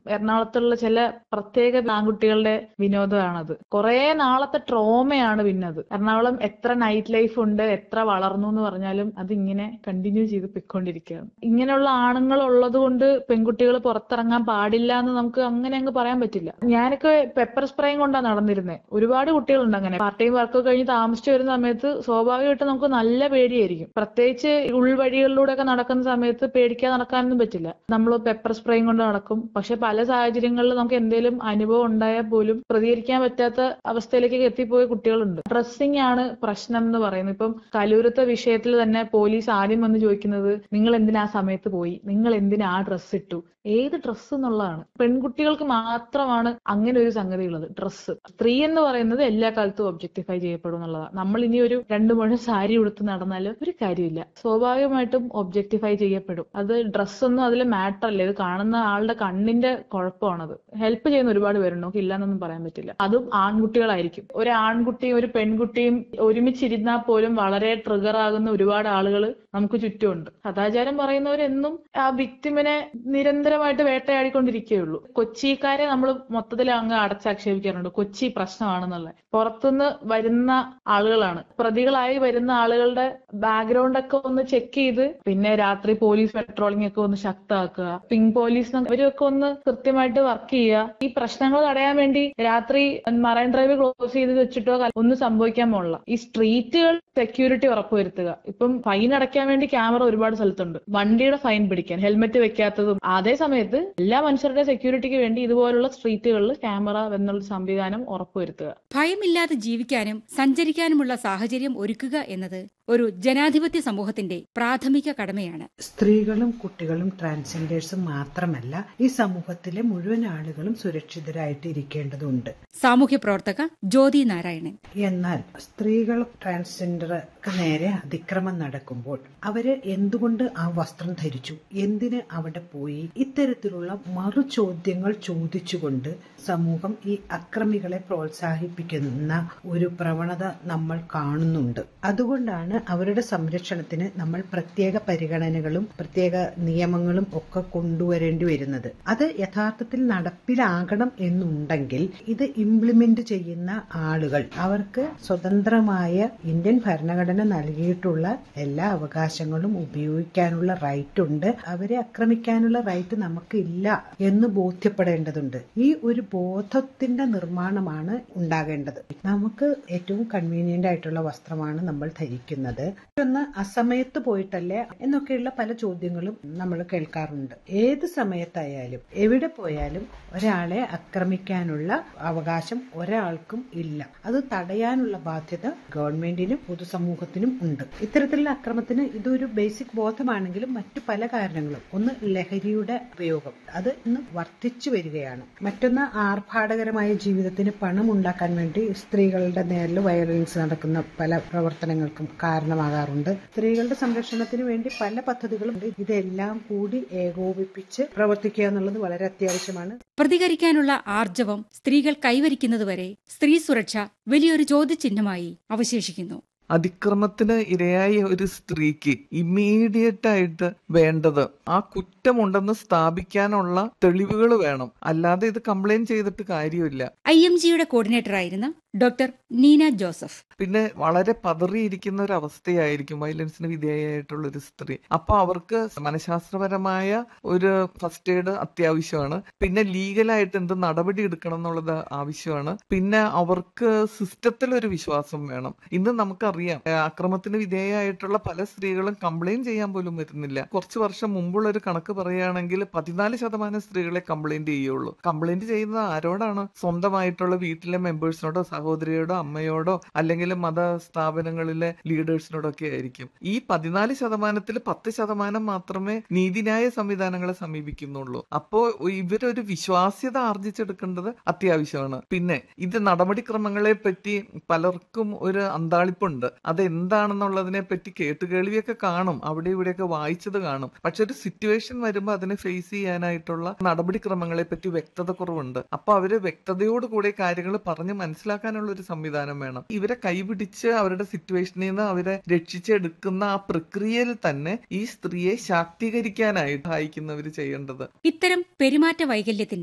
എറണാകുളത്തുള്ള ചില പ്രത്യേക ആൺകുട്ടികളുടെ വിനോദമാണത് കുറെ നാളത്തെ ട്രോമയാണ് പിന്നെ അത് എറണാകുളം എത്ര നൈറ്റ് ലൈഫ് ഉണ്ട് എത്ര വളർന്നു എന്ന് പറഞ്ഞാലും അത് ഇങ്ങനെ കണ്ടിന്യൂ ചെയ്ത് പൊയ്ക്കൊണ്ടിരിക്കുകയാണ് ഇങ്ങനെയുള്ള ആണുങ്ങൾ ഉള്ളത് കൊണ്ട് പെൺകുട്ടികൾ പുറത്തിറങ്ങാൻ പാടില്ല എന്ന് നമുക്ക് അങ്ങനെ അങ്ങ് പറയാൻ പറ്റില്ല ഞാനൊക്കെ പെപ്പർ സ്പ്രേയും കൊണ്ടാണ് നടന്നിരുന്നത് ഒരുപാട് കുട്ടികളുണ്ട് അങ്ങനെ പാർട്ട് ടൈം വർക്ക് കഴിഞ്ഞ് താമസിച്ചു വരുന്ന സമയത്ത് സ്വാഭാവികമായിട്ട് നമുക്ക് നല്ല പേടിയായിരിക്കും പ്രത്യേകിച്ച് ഉൾവഴികളിലൂടെ ഒക്കെ നടക്കുന്ന സമയത്ത് പേടിക്കാതെ നടക്കാനൊന്നും പറ്റില്ല നമ്മൾ പെപ്പർ സ്പ്രേയും കൊണ്ട് നടക്കും പക്ഷെ പല സാഹചര്യങ്ങളിൽ നമുക്ക് എന്തെങ്കിലും അനുഭവം ഉണ്ടായാൽ പോലും പ്രതികരിക്കാൻ പറ്റാത്ത അവസ്ഥയിലേക്ക് എത്തിപ്പോയ കുട്ടികളുണ്ട് ഡ്രസ്സിംഗ് ആണ് പ്രശ്നം എന്ന് പറയുന്നത് ഇപ്പം കലൂരത്തെ വിഷയത്തിൽ തന്നെ പോലീസ് ആദ്യം വന്ന് ചോദിക്കുന്നത് നിങ്ങൾ എന്തിനാ ആ സമയത്ത് പോയി നിങ്ങൾ എന്തിനാ ആ ഡ്രസ്സ് ഇട്ടു ഏത് ഡ്രസ്സ് എന്നുള്ളതാണ് പെൺകുട്ടികൾക്ക് മാത്രമാണ് അങ്ങനെ ഒരു സംഗതി ഉള്ളത് ഡ്രസ്സ് സ്ത്രീ എന്ന് പറയുന്നത് എല്ലാ കാലത്തും ഒബ്ജക്ടിഫൈ ചെയ്യപ്പെടും എന്നുള്ളതാണ് നമ്മൾ ഇനി ഒരു രണ്ടു മുഴം സാരി ഉടുത്ത് നടന്നാൽ ഒരു കാര്യമില്ല സ്വാഭാവികമായിട്ടും ഒബ്ജക്ടിഫൈ ചെയ്യപ്പെടും അത് ഡ്രസ്സൊന്നും അതിൽ മാറ്റർ അല്ല ഇത് കാണുന്ന ആളുടെ കണ്ണിന്റെ കുഴപ്പമാണത് ഹെൽപ്പ് ചെയ്യുന്ന ഒരുപാട് പേരുണ്ട് നമുക്ക് ഇല്ലാന്നൊന്നും പറയാൻ പറ്റില്ല അതും ആൺകുട്ടികളായിരിക്കും ഒരു ആൺകുട്ടിയും ഒരു പെൺകുട്ടിയും ഒരുമിച്ചിരുന്നാൽ പോലും വളരെ ട്രിഗർ ആകുന്ന ഒരുപാട് ആളുകൾ നമുക്ക് ചുറ്റുമുണ്ട് സദാചാരം പറയുന്നവരെന്നും ആ വിക്ടിമിനെ നിരന്തരമായിട്ട് വേട്ടയാടിക്കൊണ്ടിരിക്കുകയുള്ളൂ കൊച്ചിക്കാരെ നമ്മൾ മൊത്തത്തിൽ അങ്ങ് അടച്ചാക്ഷേപിക്കാറുണ്ട് കൊച്ചി പ്രശ്നമാണെന്നുള്ളത് പുറത്തുനിന്ന് വരുന്ന ആളുകളാണ് പ്രതികളായി വരുന്ന ആളുകളുടെ ബാക്ക്ഗ്രൗണ്ട് ഒക്കെ ഒന്ന് ചെക്ക് ചെയ്ത് പിന്നെ രാത്രി പോലീസ് പെട്രോളിംഗ് ഒക്കെ ഒന്ന് ശക്തമാക്കുക പിങ്ക് പോലീസ് ഇവരൊക്കെ ഒന്ന് കൃത്യമായിട്ട് വർക്ക് ചെയ്യുക ഈ പ്രശ്നങ്ങൾ തടയാൻ വേണ്ടി രാത്രി മറൈൻ ഡ്രൈവ് ക്ലോസ് ചെയ്ത് വെച്ചിട്ടോ ഒന്നും സംഭവിക്കാൻ പോലുള്ള ഈ സ്ട്രീറ്റുകൾ സെക്യൂരിറ്റി ഉറപ്പുവരുത്തുക ഇപ്പം ഫൈൻ അടയ്ക്കാൻ വേണ്ടി ക്യാമറ ഒരുപാട് സ്ഥലത്തുണ്ട് വണ്ടിയുടെ ഫൈൻ പിടിക്കാൻ ഹെൽമെറ്റ് വെക്കാത്തതും അതേ സമയത്ത് എല്ലാ മനുഷ്യരുടെ സെക്യൂരിറ്റിക്ക് വേണ്ടി ഇതുപോലുള്ള സ്ട്രീറ്റുകളിൽ ക്യാമറ എന്നുള്ള സംവിധാനം ഉറപ്പുവരുത്തുക ഭയമില്ലാതെ ജീവിക്കാനും സഞ്ചരിക്കാനുമുള്ള സാഹചര്യം ഒരുക്കുക എന്നത് ഒരു ജനാധിപത്യ സമൂഹത്തിന്റെ പ്രാഥമിക കടമയാണ് സ്ത്രീകളും കുട്ടികളും ട്രാൻസ്ജെൻഡേഴ്സും മാത്രമല്ല ഈ സമൂഹത്തിലെ മുഴുവൻ ആളുകളും സുരക്ഷിതരായിട്ട് ഇരിക്കേണ്ടതുണ്ട് സാമൂഹ്യ പ്രവർത്തക ജ്യോതി നാരായണൻ എന്നാൽ സ്ത്രീകൾ ട്രാൻസ്ജെൻഡർക്ക് നേരെ അതിക്രമം നടക്കുമ്പോൾ അവര് എന്തുകൊണ്ട് ആ വസ്ത്രം ധരിച്ചു എന്തിന് അവിടെ പോയി ഇത്തരത്തിലുള്ള മറു ചോദ്യങ്ങൾ ചോദിച്ചുകൊണ്ട് സമൂഹം ഈ അക്രമികളെ പ്രോത്സാഹിപ്പിക്കുന്ന ഒരു പ്രവണത നമ്മൾ കാണുന്നുണ്ട് അതുകൊണ്ടാണ് അവരുടെ സംരക്ഷണത്തിന് നമ്മൾ പ്രത്യേക പരിഗണനകളും പ്രത്യേക നിയമങ്ങളും ഒക്കെ കൊണ്ടുവരേണ്ടി വരുന്നത് അത് യഥാർത്ഥത്തിൽ നടപ്പിലാകണം എന്നുണ്ടെങ്കിൽ ഇത് ഇംപ്ലിമെന്റ് ചെയ്യുന്ന ആളുകൾ അവർക്ക് സ്വതന്ത്രമായ ഇന്ത്യൻ ഭരണഘടന നൽകിയിട്ടുള്ള എല്ലാ അവകാശങ്ങളും ഉപയോഗിക്കാനുള്ള റൈറ്റ് ഉണ്ട് അവരെ ആക്രമിക്കാനുള്ള റൈറ്റ് നമുക്ക് ഇല്ല എന്ന് ബോധ്യപ്പെടേണ്ടതുണ്ട് ഈ ഒരു ബോധത്തിന്റെ നിർമ്മാണമാണ് ഉണ്ടാകേണ്ടത് നമുക്ക് ഏറ്റവും കൺവീനിയന്റ് ആയിട്ടുള്ള വസ്ത്രമാണ് നമ്മൾ ധരിക്കുന്നത് ഒന്ന് അസമയത്ത് പോയിട്ടല്ലേ എന്നൊക്കെയുള്ള പല ചോദ്യങ്ങളും നമ്മൾ കേൾക്കാറുണ്ട് ഏത് സമയത്തായാലും എവിടെ പോയാലും ഒരാളെ ആക്രമിക്കാനുള്ള അവകാശം ഒരാൾക്കും ഇല്ല അത് തടയാനുള്ള ബാധ്യത ഗവൺമെന്റിനും പൊതുസമൂഹത്തിനും ഉണ്ട് ഇത്തരത്തിലുള്ള അക്രമത്തിന് ഇതൊരു ബേസിക് ബോധമാണെങ്കിലും മറ്റു പല കാരണങ്ങളും ഒന്ന് ലഹരിയുടെ ഉപയോഗം അത് ഇന്ന് വർദ്ധിച്ചു വരികയാണ് മറ്റൊന്ന് ആർഭാടകരമായ ജീവിതത്തിന് പണം ഉണ്ടാക്കാൻ വേണ്ടി സ്ത്രീകളുടെ നേരിൽ വയലൻസ് നടക്കുന്ന പല പ്രവർത്തനങ്ങൾക്കും കാരണമാകാറുണ്ട് സ്ത്രീകളുടെ സംരക്ഷണത്തിന് വേണ്ടി പല പദ്ധതികളും ഉണ്ട് ഇതെല്ലാം കൂടി ഏകോപിപ്പിച്ച് പ്രവർത്തിക്കുക എന്നുള്ളത് വളരെ അത്യാവശ്യമാണ് പ്രതികരിക്കാനുള്ള ആർജവം സ്ത്രീകൾ കൈവരിക്കുന്നതുവരെ സ്ത്രീ സുരക്ഷ വലിയൊരു ചോദ്യചിഹ്നമായി അവശേഷിക്കുന്നു അതിക്രമത്തിന് ഇരയായ ഒരു സ്ത്രീക്ക് ഇമ്മീഡിയറ്റ് ആയിട്ട് വേണ്ടത് ആ കുറ്റമുണ്ടെന്ന് സ്ഥാപിക്കാനുള്ള തെളിവുകൾ വേണം അല്ലാതെ ഇത് കംപ്ലൈന്റ് ചെയ്തിട്ട് കാര്യമില്ല ഐ എം ജിയുടെ കോർഡിനേറ്ററായിരുന്ന ഡോക്ടർ നീന ജോസഫ് പിന്നെ വളരെ പതറിയിരിക്കുന്ന ഒരു അവസ്ഥയായിരിക്കും വയലൻസിന് വിധേയമായിട്ടുള്ള ഒരു സ്ത്രീ അപ്പൊ അവർക്ക് മനഃശാസ്ത്രപരമായ ഒരു ഫസ്റ്റ് എയ്ഡ് അത്യാവശ്യമാണ് പിന്നെ ലീഗലായിട്ട് എന്ത് നടപടി എടുക്കണം എന്നുള്ളത് ആവശ്യമാണ് പിന്നെ അവർക്ക് സിസ്റ്റത്തിൽ ഒരു വിശ്വാസം വേണം ഇന്ന് നമുക്കറിയാം ഏഹ് അക്രമത്തിന് വിധേയമായിട്ടുള്ള പല സ്ത്രീകളും കംപ്ലൈന്റ് ചെയ്യാൻ പോലും വരുന്നില്ല കുറച്ച് വർഷം മുമ്പുള്ള ഒരു കണക്ക് പറയുകയാണെങ്കിൽ പതിനാല് ശതമാനം സ്ത്രീകളെ കംപ്ലൈന്റ് ചെയ്യുള്ളൂ കംപ്ലൈന്റ് ചെയ്യുന്നത് ആരോടാണ് സ്വന്തമായിട്ടുള്ള വീട്ടിലെ മെമ്പേഴ്സിനോടോ സഹോദരിയോടോ അമ്മയോടോ അല്ലെങ്കിൽ മത സ്ഥാപനങ്ങളിലെ ലീഡേഴ്സിനോടൊക്കെ ആയിരിക്കും ഈ പതിനാല് ശതമാനത്തിൽ പത്ത് ശതമാനം മാത്രമേ നീതിന്യായ സംവിധാനങ്ങളെ സമീപിക്കുന്നുള്ളൂ അപ്പോ ഇവരൊരു വിശ്വാസ്യത ആർജിച്ചെടുക്കേണ്ടത് അത്യാവശ്യമാണ് പിന്നെ ഇത് നടപടിക്രമങ്ങളെ പറ്റി പലർക്കും ഒരു അന്താളിപ്പുണ്ട് അത് എന്താണെന്നുള്ളതിനെ പറ്റി കേട്ടുകേൾവിയൊക്കെ കാണും അവിടെ ഇവിടെയൊക്കെ വായിച്ചത് കാണും പക്ഷെ ഒരു സിറ്റുവേഷൻ വരുമ്പോൾ അതിനെ ഫേസ് ചെയ്യാനായിട്ടുള്ള നടപടിക്രമങ്ങളെ പറ്റി വ്യക്തത കുറവുണ്ട് അപ്പൊ അവര് വ്യക്തതയോടുകൂടി കാര്യങ്ങൾ പറഞ്ഞ് മനസ്സിലാക്കാനുള്ള ഒരു സംവിധാനം വേണം ഇവരെ കൈപിടിച്ച് അവരുടെ സിറ്റുവേഷനിൽ നിന്ന് അവരെ രക്ഷിച്ചെടുക്കുന്ന ആ പ്രക്രിയയിൽ തന്നെ ഈ സ്ത്രീയെ ശാക്തീകരിക്കാനായിട്ട് സഹായിക്കുന്നവർ ചെയ്യേണ്ടത് ഇത്തരം പെരുമാറ്റ വൈകല്യത്തിന്